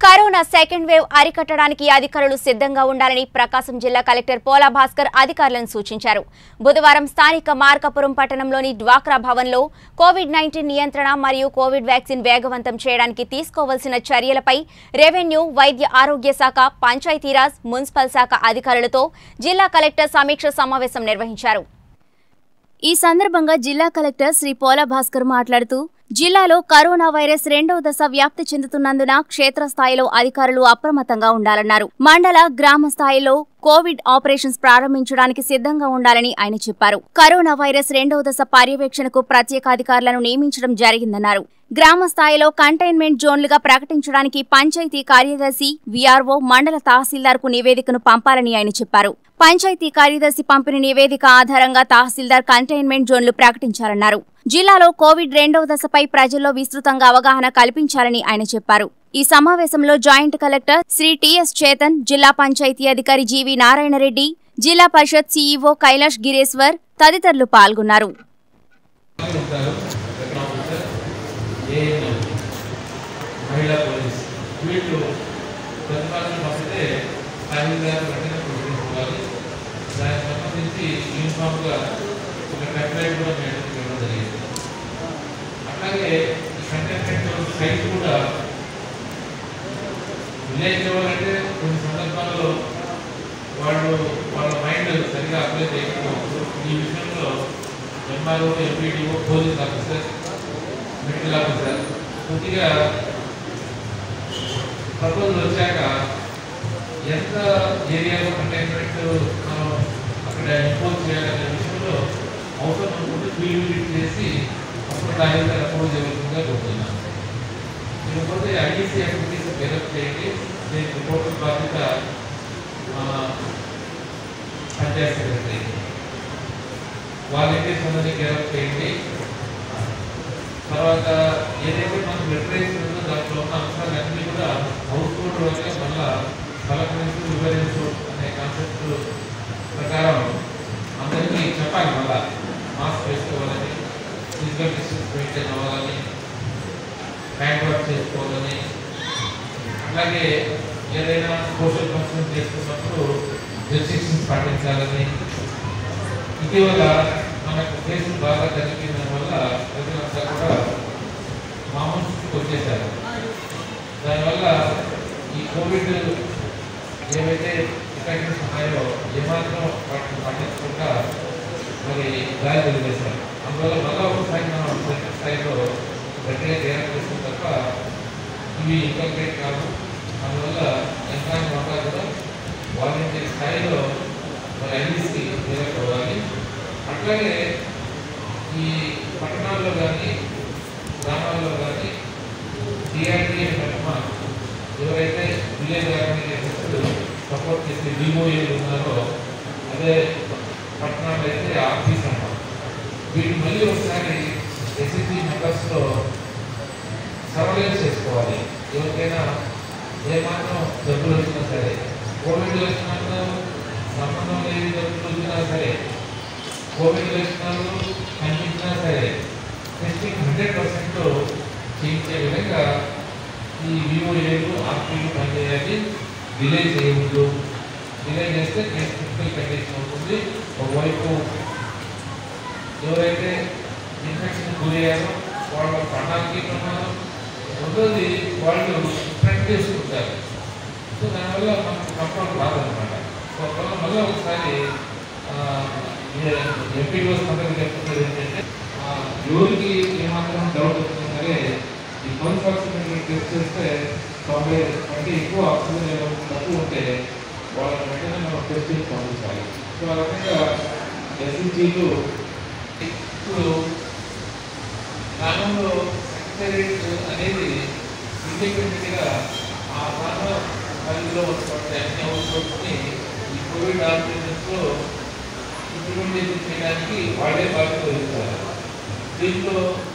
corona second wave అరికట్టడానికి అధికారులు సిద్ధంగా ఉండాలని ప్రకాశం జిల్లా కలెక్టర్ పోలా భాస్కర్ అధికారులను సూచించారు బుధవారం స్థానిక మార్కాపురం పట్టణంలోని డ్వాక్రా భవన్లో కోవిడ్ నైన్టీన్ నియంత్రణ మరియు కోవిడ్ వ్యాక్సిన్ వేగవంతం చేయడానికి తీసుకోవాల్సిన చర్యలపై రెవెన్యూ వైద్య ఆరోగ్య శాఖ పంచాయతీరాజ్ మున్సిపల్ శాఖ అధికారులతో జిల్లా కలెక్టర్ సమీక్ష సమావేశం నిర్వహించారు ఈ సందర్భంగా జిల్లా కలెక్టర్ శ్రీ పోల భాస్కర్ మాట్లాడుతూ జిల్లాలో కరోనా వైరస్ రెండవ దశ వ్యాప్తి చెందుతున్నందున క్షేత్రస్థాయిలో అధికారులు అప్రమత్తంగా ఉండాలన్నారు మండల గ్రామ స్థాయిలో కోవిడ్ ఆపరేషన్స్ ప్రారంభించడానికి సిద్ధంగా ఉండాలని ఆయన చెప్పారు కరోనా వైరస్ రెండవ దశ పర్యవేక్షణకు ప్రత్యేక అధికారులను నియమించడం జరిగిందన్నారు గ్రామ స్థాయిలో కంటైన్మెంట్ జోన్లుగా ప్రకటించడానికి పంచాయతీ కార్యదర్శి వీఆర్ఓ మండల తహసీల్దార్కు నివేదికను పంపాలని ఆయన చెప్పారు పంచాయతీ కార్యదర్శి పంపిన నివేదిక ఆధారంగా తహసీల్దార్ కంటైన్మెంట్ జోన్లు ప్రకటించాలన్నారు జిల్లాలో కోవిడ్ రెండవ దశపై ప్రజల్లో విస్తృతంగా అవగాహన కల్పించాలని ఆయన చెప్పారు ఈ సమావేశంలో joint collector Shri TS Chetan జిల్లా పంచాయతీ అధికారి జీవి నారాయణరెడ్డి జిల్లా పరిషత్ సీఈఓ కైలాష్ గిరేశ్వర్ తదితరులు పాల్గొన్నారు ఉంటారు సెకండ్ ఆఫీసర్ ఏఎన్ఎం మహిళా పోలీస్ వీళ్ళు ప్రతిపాదన పంపితే తహసీల్దార్ వెంటనే ప్రకటించుకోవాలి దానికి సంబంధించి యూనిఫామ్గా ఒక టెంప్లెట్ కూడా మేడం ఇవ్వడం జరిగింది అట్లాగే ఈ కంటైన్మెంట్ సైట్ కూడా విలేజ్ లెవెల్ అంటే కొన్ని సందర్భాల్లో వాళ్ళు వాళ్ళ మైండ్ సరిగా అప్లై చేయకపోవచ్చు ఈ విషయంలో MRO MPDO police officer medical officer కొద్దిగా ప్రపోజల్ వచ్చాక ఎంత ఏరియాలో కంటైన్మెంట్ మనం అక్కడ ఇంపోజ్ చేయాలనే విషయంలో అవసరం అనుకుంటే ఫీల్డ్ విజిట్ చేసి అప్పుడు దాని అప్రోచ్ చేయవలసిందిగా కోరుతున్నాను ఇకపోతే ఐటీసీ యాక్టివిటీస్ డెవలప్ చేయండి దీనికి రిపోర్ట్ బాధ్యత మన పంచాయత్ సెక్రటరీ వాలంటీర్స్ అందరినీ డెవలప్ చేయండి తర్వాత ఏదైతే మనం లిటరేచర్ ఉందో దాంట్లో ఉన్న అంశాలన్నీ కూడా హౌస్ హోల్డ్ వల్ల మళ్ళా పలకరించు వివరించు అనే కాన్సెప్ట్ ప్రకారం అందరికీ చెప్పాలి మళ్ళా మాస్క్ వేసుకోవాలని ఫిజికల్ డిస్టెన్స్ మెయింటైన్ అవ్వాలని హ్యాండ్ వర్క్ చేసుకోవాలని అలాగే ఏదైనా సోషల్ ఫంక్షన్ చేసుకున్నప్పుడు రెస్ట్రిక్షన్స్ పాటించాలని ఇటీవల మనకు కేసులు బాగా తగ్గిపోయిన వల్ల ప్రజలంతా కూడా మామూలు స్థితికి వచ్చేసారు దానివల్ల ఈ కోవిడ్ ఏవైతే ఎఫెక్ట్స్ ఉన్నాయో ఏమాత్రం వాటిని పట్టించకుండా మరి గాలి వదిలేశారు అందువల్ల మళ్ళీ ఒకసారి మనం సెకండ్ స్థాయిలో గట్టిగా తేడా చేస్తాం తప్ప ఇవి ఇంకంప్లీట్ కాదు అందువల్ల యంత్రాంగం అంతా కూడా వాలంటీర్ స్థాయిలో మరి ఐడీసీ డెవలప్ అవ్వాలి అట్లాగే ఈ పట్టణాల్లో కానీ గ్రామాల్లో కానీ డిఆర్డీఏ పట్టణ ఎవరైతే విలేజ్ ఆర్గనైజేషన్స్ సపోర్ట్ చేసే డిఓఏలు ఉన్నారో అదే పట్టణాల్లో అయితే ఆఫీస్ అన్నమాట వీటిని మళ్ళీ ఒకసారి ఎస్ఎస్జి మెంబర్స్లో సర్వలెన్స్ చేసుకోవాలి ఎవరికైనా ఏమాత్రం జబ్బులు వచ్చినా సరే కోవిడ్ లక్షణాలతో సంబంధం లేని జబ్బులు వచ్చినా సరే కోవిడ్ లక్షణాలు కనిపించినా సరే టెస్టింగ్ హండ్రెడ్ పర్సెంట్ చేయించే విధంగా ఈ విఓఏలు ఆర్పీలు పనిచేయాలి డిలే చేయవద్దు డిలే చేస్తే కేసు క్రిటికల్ కండిషన్ అవుతుంది ఒకవైపు ఎవరైతే ఇన్ఫెక్షన్ గురయ్యారో వాళ్ళ ప్రాణాలకి ప్రమాదం రెండోది వాళ్ళు స్ప్రెడ్ చేసుకుంటారు సో దానివల్ల మనకు కంట్రోల్ రాదనమాట సో అందువల్ల మళ్ళీ ఒకసారి ఎంపీఓ అందరికి చెప్తున్నది ఏంటంటే ఆ, ఎవరికి ఏమాత్రం డౌట్ వచ్చినా సరే ఈ పల్స్ ఆక్సిజన్ టెస్ట్ చేస్తే తొంభై అంటే ఎక్కువ ఆక్సిజన్ లెవెల్ తక్కువ ఉంటే వాళ్ళని వెంటనే మనం టెస్ట్ చేసి పంపించాలి సో ఆ రకంగా ఎస్ఎస్జీలు ఇప్పుడు గ్రామంలో సెక్రటరేట్ అనేది ఇండిపెండెంట్గా ఆ గ్రామ పరిధిలో ఉన్నటువంటి అన్ని అవసరాన్ని ఈ కోవిడ్ ఆపరేషన్స్లో ఇంప్లిమెంటేషన్ చేయడానికి వాళ్ళే బాధ్యత వహిస్తారు దీంట్లో